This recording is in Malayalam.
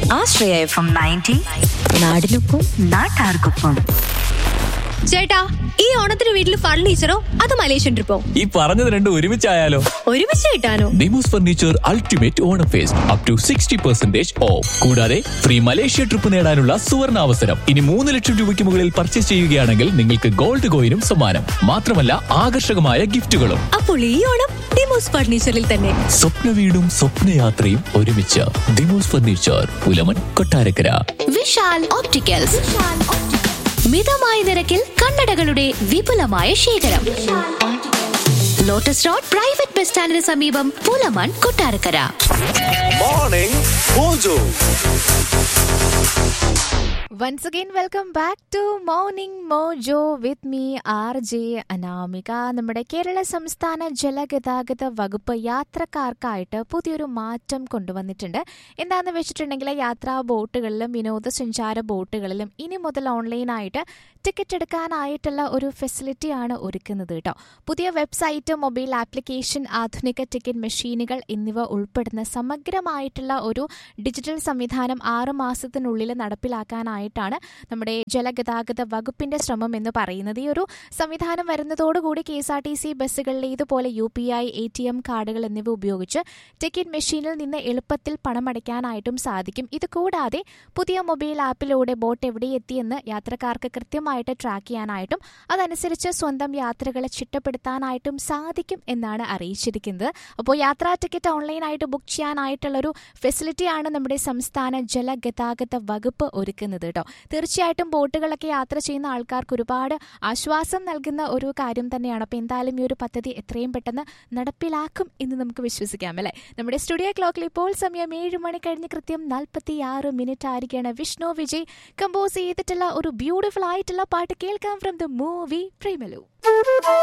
ആശ്രയ എഫ് എം നയൻറ്റി നാടിനൊപ്പം നാട്ടാർക്കൊപ്പം ചേട്ടാ ഈ ഓണത്തിന് വീട്ടിൽ ഫർണിച്ചറോ അത് മലേഷ്യൻ ട്രിപ്പോ ഈ പറഞ്ഞത് രണ്ടും ഒരുമിച്ചായാലോ ഒരുമിച്ച് കിട്ടാനോ Demos furniture ultimate Onam fest up to sixty percentage off കൂടാതെ ഫ്രീ മലേഷ്യ ട്രിപ്പ് നേടാനുള്ള സുവർണ അവസരം ഇനി മൂന്ന് ലക്ഷം രൂപയ്ക്ക് മുകളിൽ പർച്ചേസ് ചെയ്യുകയാണെങ്കിൽ നിങ്ങൾക്ക് ഗോൾഡ് കോയിനും സമ്മാനം മാത്രമല്ല ആകർഷകമായ ഗിഫ്റ്റുകളും അപ്പോൾ ഈ ഓണം ഡിമോസ് ഫർണിച്ചറിൽ തന്നെ സ്വപ്ന വീടും സ്വപ്നയാത്രയും ഒരുമിച്ച് Demos furniture Pulamon Kottarakkara Vishal opticals മിതമായ നിരക്കിൽ കണ്ണടകളുടെ വിപുലമായ ശേഖരം ലോട്ടസ് റോഡ് പ്രൈവറ്റ് ബസ് സ്റ്റാൻഡിന് സമീപം Pulamon Kottarakkara Morning Mojo. Once again, welcome back to Morning Mojo with me, R J Anamika നമ്മുടെ കേരള സംസ്ഥാന ജലഗതാഗത വകുപ്പ് യാത്രക്കാർക്കായിട്ട് പുതിയൊരു മാറ്റം കൊണ്ടുവന്നിട്ടുണ്ട് എന്താണെന്ന് വെച്ചിട്ടുണ്ടെങ്കിൽ യാത്രാ ബോട്ടുകളിലും വിനോദസഞ്ചാര ബോട്ടുകളിലും ഇനി മുതൽ ഓൺലൈനായിട്ട് ടിക്കറ്റ് എടുക്കാനായിട്ടുള്ള ഒരു ഫെസിലിറ്റിയാണ് ഒരുക്കുന്നത് കേട്ടോ പുതിയ വെബ്സൈറ്റ് മൊബൈൽ ആപ്ലിക്കേഷൻ ആധുനിക ടിക്കറ്റ് മെഷീനുകൾ എന്നിവ ഉൾപ്പെടുന്ന സമഗ്രമായിട്ടുള്ള ഒരു ഡിജിറ്റൽ സംവിധാനം ആറ് മാസത്തിനുള്ളിൽ നടപ്പിലാക്കാനായിട്ടാണ് നമ്മുടെ ജലഗതാഗത വകുപ്പിന്റെ ശ്രമം എന്ന് പറയുന്നത് ഈ ഒരു സംവിധാനം വരുന്നതോടുകൂടി K S R T C ബസ്സുകളിലേതുപോലെ U P I A T M കാർഡുകൾ എന്നിവ ഉപയോഗിച്ച് ടിക്കറ്റ് മെഷീനിൽ നിന്ന് എളുപ്പത്തിൽ പണമടയ്ക്കാനായിട്ടും സാധിക്കും ഇത് കൂടാതെ പുതിയ മൊബൈൽ ആപ്പിലൂടെ ബോട്ട് എവിടെ എത്തിയെന്ന് യാത്രക്കാർക്ക് കൃത്യമായിട്ട് ട്രാക്ക് ചെയ്യാനായിട്ടും അതനുസരിച്ച് സ്വന്തം യാത്രകളെ ചിട്ടപ്പെടുത്താനായിട്ടും സാധിക്കും എന്നാണ് അറിയിച്ചിരിക്കുന്നത് അപ്പോൾ യാത്രാ ടിക്കറ്റ് ഓൺലൈനായിട്ട് ബുക്ക് ചെയ്യാനായിട്ടുള്ളൊരു ഫെസിലിറ്റിയാണ് നമ്മുടെ സംസ്ഥാന ജലഗതാഗത വകുപ്പ് ഒരുക്കുന്നത് കേട്ടോ തീർച്ചയായിട്ടും ബോട്ടുകളൊക്കെ യാത്ര ചെയ്യുന്ന ആൾക്കാർക്ക് ഒരുപാട് ആശ്വാസം നൽകുന്ന ഒരു കാര്യം തന്നെയാണ് അപ്പോൾ എന്തായാലും ഈ ഒരു പദ്ധതി എത്രയും പെട്ടെന്ന് നടപ്പിലാക്കും എന്ന് നമുക്ക് വിശ്വസിക്കാം അല്ലേ നമ്മുടെ സ്റ്റുഡിയോ ക്ലോക്കിൽ ഇപ്പോൾ സമയം ഏഴ് മണി കഴിഞ്ഞ് കൃത്യം നാൽപ്പത്തി ആറ് മിനിറ്റ് ആയിരിക്കുകയാണ് വിഷ്ണു വിജയ് കമ്പോസ് ചെയ്തിട്ടുള്ള ഒരു ബ്യൂട്ടിഫുൾ ആയിട്ടുള്ള പാട്ട് കേൾക്കാം ഫ്രം ദ മൂവി പ്രേമലു